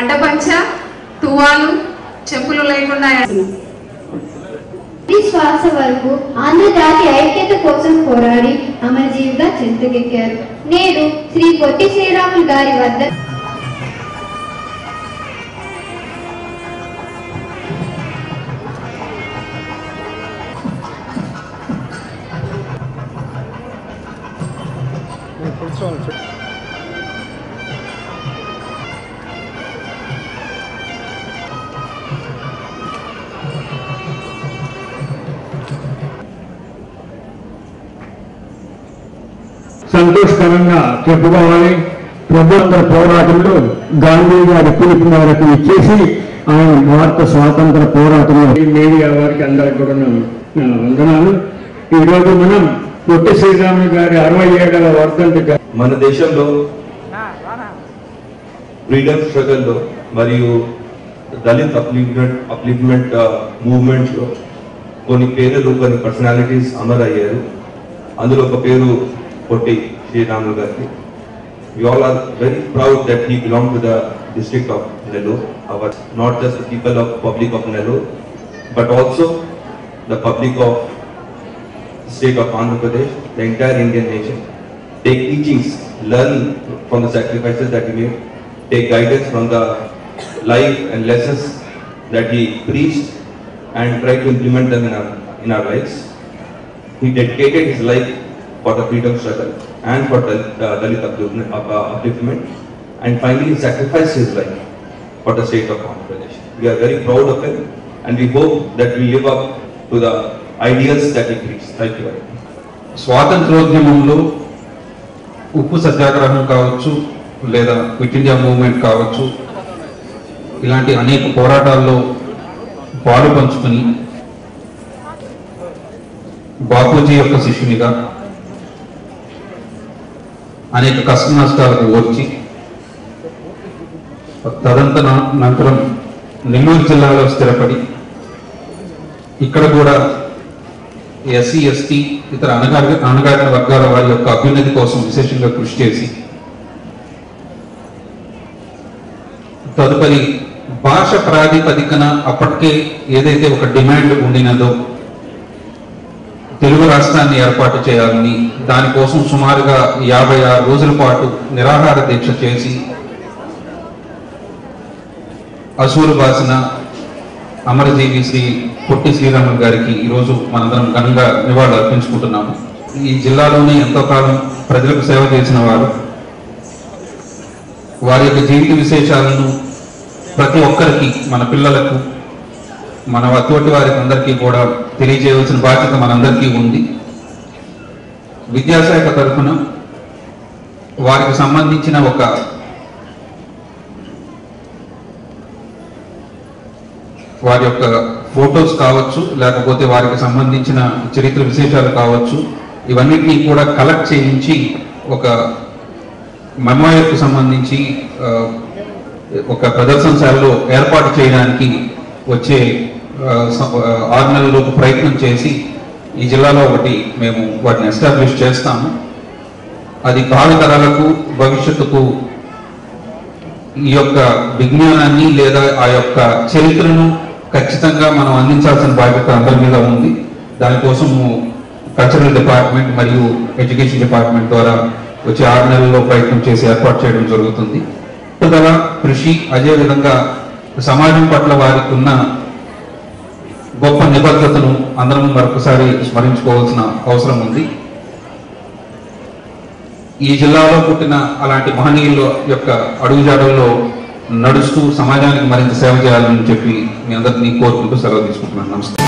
అడ్డపంచ తువాలు చెప్పులు లేకుండా ఈ శ్వాస వరకు ఆంధ్రజాతి ఐక్యత కోసం పోరాడి అమరజీవిగా చెంతకెక్కారు నేడు శ్రీ పొట్టి శ్రీరాములు గారి వద్ద సంతోషకరంగా చెప్పుకోవాలి ప్రభుత్వ పోరాటంలో గాంధీ గారి పిలుపు మేరకు ఇచ్చేసి ఆయన భారత స్వాతంత్ర పోరాటంలో ఈ మీడియా వారికి అందరికి కూడా నా నా వందనాలు ఈరోజు మనం పొట్టి శ్రీరాములు గారి అరవై ఏడవ వర్ధంతి జ- మన దేశంలో ఫ్రీడమ్ స్ట్రగల్లో మరియు దళిత్ అప్లిఫ్మెంట్ అప్లిఫ్మెంట్ మూవ్మెంట్లో కొన్ని పేర్లు కొన్ని పర్సనాలిటీస్ అమర్ అయ్యారు అందులో ఒక పేరు పొట్టి శ్రీరాములు గారికి we all are very proud that he belonged to the district of Nellore, our, not just the people of public of Nellore, but also the public of state of Andhra Pradesh, the entire Indian nation. Take teachings, learn from the sacrifices that he made, take guidance from the life and lessons that he preached and try to implement them in our, in our lives. He dedicated his life for the freedom struggle and for the uh, Dalit upliftment, uh, upliftment and finally he sacrificed his life for the state of Andhra Pradesh. We are very proud of him and we hope that we live up to the ideals that he preached. Thank you very much. స్వాతంత్రోద్యమంలో ఉప్పు సత్యాగ్రహం కావచ్చు లేదా quit India movement కావచ్చు ఇలాంటి అనేక పోరాటాల్లో పాలు పంచుకుని బాపూజీ యొక్క శిష్యునిగా అనేక కష్ట నష్టాలకు వచ్చి తదంతర నంతరం నెల్లూరు జిల్లాలో స్థిరపడి ఇక్కడ కూడా ఎస్సీ ఎస్టీ ఇతర అణగారి అణగారిన వర్గాల వారి యొక్క అభ్యున్నతి కోసం విశేషంగా కృషి చేసి తదుపరి భాష ప్రాతిపదికన అప్పటికే ఏదైతే ఒక డిమాండ్ ఉండినదో తెలుగు రాష్ట్రాన్ని ఏర్పాటు చేయాలని దానికోసం సుమారుగా యాభై ఆరు రోజుల పాటు నిరాహార దీక్ష చేసి అసూరు బాసిన అమరజీవి శ్రీ పొట్టి శ్రీరాములు గారికి ఈరోజు మనందరం ఘనంగా నివాళులు అర్పించుకుంటున్నాము ఈ జిల్లాలోనే ఎంతో కాలం ప్రజలకు సేవ చేసిన వారు వారి యొక్క జీవిత విశేషాలను ప్రతి ఒక్కరికి మన పిల్లలకు మన అతోటి వారికి అందరికీ కూడా తెలియజేయవలసిన బాధ్యత మనందరికీ ఉంది విద్యాశాఖ తరఫున వారికి సంబంధించిన ఒక వారి యొక్క ఫొటోస్ కావచ్చు లేకపోతే వారికి సంబంధించిన చరిత్ర విశేషాలు కావచ్చు ఇవన్నిటినీ కూడా కలెక్ట్ చేయించి ఒక మెమోయర్కు సంబంధించి ఆ, ఒక ప్రదర్శనశాలలో ఏర్పాటు చేయడానికి వచ్చే ఆ, స- ఆ, ఆరు నెలలలోపు ప్రయత్నం చేసి ఈ జిల్లాలో ఒకటి మేము వాటిని ఎస్టాబ్లిష్ చేస్తాము అది భావితరాలకు భవిష్యత్తుకు ఈ యొక్క విజ్ఞానాన్ని లేదా ఆ యొక్క చరిత్రను ఖచ్చితంగా మనం అందించాల్సిన బాధ్యత అందరి మీద ఉంది దానికోసము కల్చరల్ డిపార్ట్మెంట్ మరియు ఎడ్యుకేషన్ డిపార్ట్మెంట్ ద్వారా వచ్చే ఆరు నెలల్లో ప్రయత్నం చేసి ఏర్పాటు చేయడం జరుగుతుంది పట్టుదల కృషి అదేవిధంగా సమాజం పట్ల వారికి ఉన్న గొప్ప నిబద్ధతను అందరం మరొకసారి స్మరించుకోవాల్సిన అవసరం ఉంది ఈ జిల్లాలో పుట్టిన అలాంటి మహనీయుల యొక్క అడుగుజాడల్లో నడుస్తూ సమాజానికి మరింత సేవ చేయాలని చెప్పి మీ అందరినీ కోరుకుంటూ సెలవు తీసుకుంటున్నాను నమస్తే